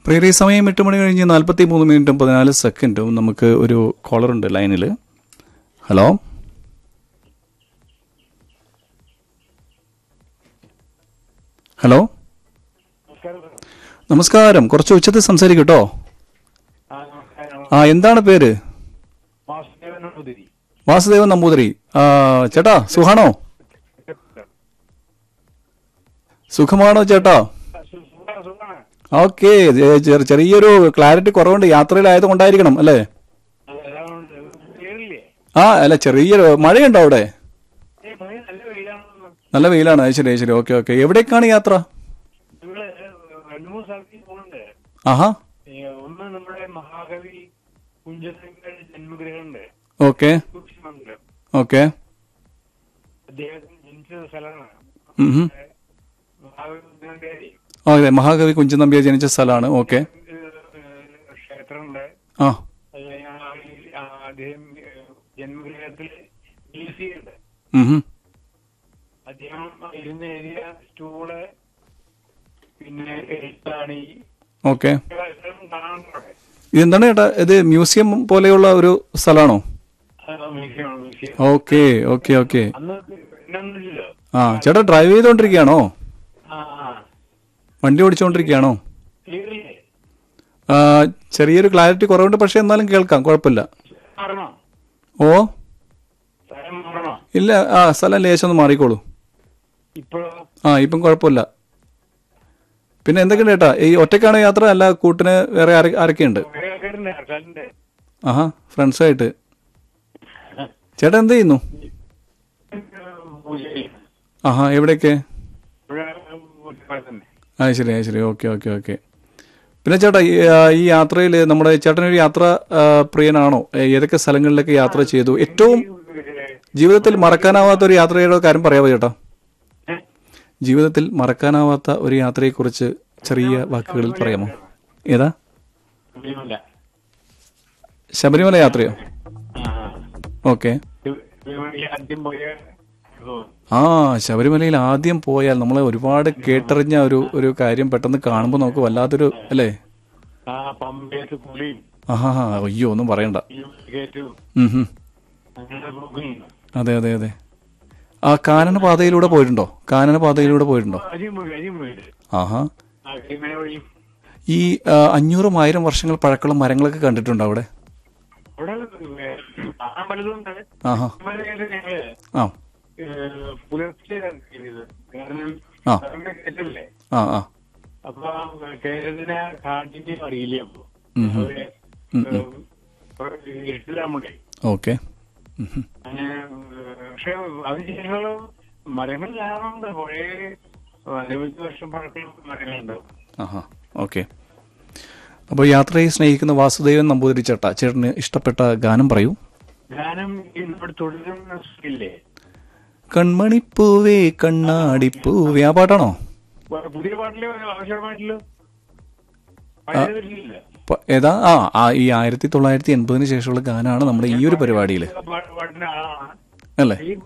പ്രിയരെ സമയം എട്ട് മണി കഴിഞ്ഞ് നാൽപ്പത്തി മൂന്ന് മിനിറ്റും പതിനാല് സെക്കൻഡും നമുക്ക് ഒരു കോളർ ഉണ്ട് ലൈനിൽ ഹലോ ഹലോ നമസ്കാരം കുറച്ച് ഉച്ചത്തിൽ സംസാരിക്കും കേട്ടോ ആ, നമസ്കാരം. ആ എന്താണ് പേര് വാസുദേവൻ നമ്പൂതിരി. വാസുദേവൻ നമ്പൂതിരി ആ ചേട്ടാ സുഖാണോ സുഖമാണോ ചേട്ടാ സു- സുഖാണ്, സുഖാണ്. ഓക്കെ ചെറിയൊരു ക്ലാരിറ്റി കുറവുണ്ട് യാത്രയിലായത് കൊണ്ടായിരിക്കണം അല്ലേ അത് ഏതാണ്ട് കേറില്ലേ? ആ അല്ല ചെറിയൊരു മഴയുണ്ടോ അവിടെ ഏയ് മഴ നല്ല വെയിലാണെന്ന്. നല്ല വെയിലാണ് അത് ശരി അത് ശരി ഓക്കെ ഓക്കെ എവിടേക്കാണ് യാത്ര നിങ്ങള് രണ്ട് മൂന്ന് സ്ഥലത്തേക്ക് പോകുന്നുണ്ട് ആഹാ ഏ, ഒന്ന് നമ്മുടെ മഹാകവി കുഞ്ചസംഗയുടെ ജന്മഗൃഹമുണ്ട് ഓക്കെ സൂക്ഷ്മമംഗലം ഓക്കെ അദ്ദേഹത്തിന് ജനിച്ച സ്ഥലമാണ് ഉം ഉം. മഹാകവി കുഞ്ചനമ്പേരി ആ, അതെ മഹാകവി കുഞ്ചൻ നമ്പ്യാർ ജനിച്ച സ്ഥലമാണ് ഓക്കെ ക്ഷേത്രമുണ്ട് ആ അത് കഴിഞ്ഞാ ആ- ആ അദ്ദേഹം ഏ, ജന്മഗൃഹത്തിൽ മ്യൂസിയം ഉണ്ട് ഉം ഉം. അദ്ദേഹം ഇരുന്ന് എഴുതിയ സ്റ്റൂള് പിന്നെ എഴുത്താണി ഓക്കെ ഇതെല്ലാം കാണുന്നുണ്ട് ഇതെന്താണ് ചേട്ടാ ഇത് മ്യൂസിയം പോലെയുള്ള ഒരു സ്ഥലമാണോ അത് മ്യൂസിയമാണ് മ്യൂസിയം ഓക്കെ ഓക്കെ ഓക്കെ അന്ന് പിന്നൊന്നുമില്ലല്ലോ ആ ചേട്ടാ ഡ്രൈവ് ചെയ്തോണ്ടിരിക്കുകയാണോ ആ ആ വണ്ടി ഓടിച്ചുകൊണ്ടിരിക്കുകയാണോ ക്ലിയറില്ലേ ആ, ചെറിയൊരു ക്ലാരിറ്റി കുറവുണ്ട് പക്ഷെ എന്നാലും കേൾക്കാം കുഴപ്പമില്ല മാറണോ ഓ സ്ഥലം മാറണോ ഇല്ല ആ സ്ഥലം ലേശം ഒന്ന് മാറിക്കോളൂ ഇപ്പോഴോ ആ ഇപ്പം കുഴപ്പമില്ല പിന്നെ എന്തൊക്കെയുണ്ട് ചേട്ടാ ഈ ഒറ്റയ്ക്കാണ് യാത്ര അല്ല കൂട്ടിന് വേറെ ആര- ആരൊക്കെയുണ്ട് കുറെ ആൾക്കാരുണ്ട് ആൾക്കാരുണ്ട് ആഹാ ഫ്രണ്ട്സായിട്ട് ചേട്ടാ എന്ത് ചെയ്യുന്നു പൂജാരി. ആഹാ എവിടെയൊക്കെ ഇവിടെ ഇവിടെ തന്നെ ആ ശരി ആ ശരി ഓക്കെ ഓക്കെ ഓക്കെ പിന്നെ ചേട്ടാ ഈ, ആ, ഈ യാത്രയിൽ നമ്മുടെ ചേട്ടനൊരു യാത്ര ആ, പ്രിയനാണോ ഏ, ഏതൊക്കെ സ്ഥലങ്ങളിലൊക്കെ യാത്ര ചെയ്തു ഏറ്റവും ജീവിതത്തിൽ മറക്കാനാവാത്ത ഒരു യാത്രയുടെ കാര്യം പറയാമോ ചേട്ടാ ഏ? ജീവിതത്തിൽ മറക്കാനാവാത്ത ഒരു യാത്രയെക്കുറിച്ച് ചെറിയ വാക്കുകളിൽ പറയാമോ ഏതാ ശബരിമല. ശബരിമല യാത്രയോ ആ ഓക്കെ ശബരിമല ആദ്യം പോയ ഓ, ആ ശബരിമലയിൽ ആദ്യം പോയാൽ നമ്മളെ ഒരുപാട് കേട്ടറിഞ്ഞ ഒരു ഒരു കാര്യം പെട്ടെന്ന് കാണുമ്പോൾ നമുക്ക് വല്ലാത്തൊരു അല്ലേ ആ പമ്പയത്ത് കുളിയും ആഹാ ഹാ അയ്യോ ഒന്നും പറയണ്ട കയറ്റും ഉം ഹും. അങ്ങനെ പോകുന്നു അതെ അതെ അതെ ആ കാനന പാതയിലൂടെ പോയിട്ടുണ്ടോ കാനന പാതയിലൂടെ പോയിട്ടുണ്ടോ അരിയും പോയി അരിയും പോയിട്ട് ആഹാ ആ കരിമല വഴിയും ഈ ആ, അഞ്ഞൂറും ആയിരം വർഷങ്ങൾ പഴക്കമുള്ള മരങ്ങളൊക്കെ കണ്ടിട്ടുണ്ടോ അവിടെ അവിടെ കാണാൻ പലതുണ്ട് ആഹാ ശബരിമലയില് ഞങ്ങള് ആ ഏ, പുലർച്ചെ ചെയ്തത് കാരണം ആ. അവിടെ കയറ്റല്ലേ ആ ആ അപ്പൊ കേരളത്തിന് കാട്ടിന്റെ അറിയില്ല അപ്പൊ ഉം ഉം. അവര് ഇരുട്ടിലാമുണ്ടേ ഓക്കെ ഉം ഹും. അങ്ങനെ പക്ഷെ അതിനുശേഷമുള്ള മരങ്ങൾ കാണാറുണ്ട് കുറേ നിരവധി വർഷം പഴക്കമുള്ള മരങ്ങളുണ്ട് ആഹാ ഓക്കെ അപ്പോൾ യാത്രയെ സ്നേഹിക്കുന്ന വാസുദേവൻ നമ്പൂതിരി ചേട്ടാ ചേട്ടന് ഇഷ്ടപ്പെട്ട ഗാനം പറയൂ ഗാനം ഇവിടെ തുടരുന്ന ഇല്ലേ കൺമണിപ്പൂവേ കണ്ണാടിപ്പൂവേ ആ പാട്ടാണോ പുതിയ പാട്ടില് ആവശ്യമായിട്ടില്ല പഴയ വരില്ല പ- ഏതാ ആ ആ ഈ ആയിരത്തി തൊള്ളായിരത്തി എൺപതിന് ശേഷമുള്ള ഗാനമാണ് നമ്മുടെ ഈ ഒരു പരിപാടിയിൽ പാട്ടിന് ആളാണ് അല്ലേ ഈ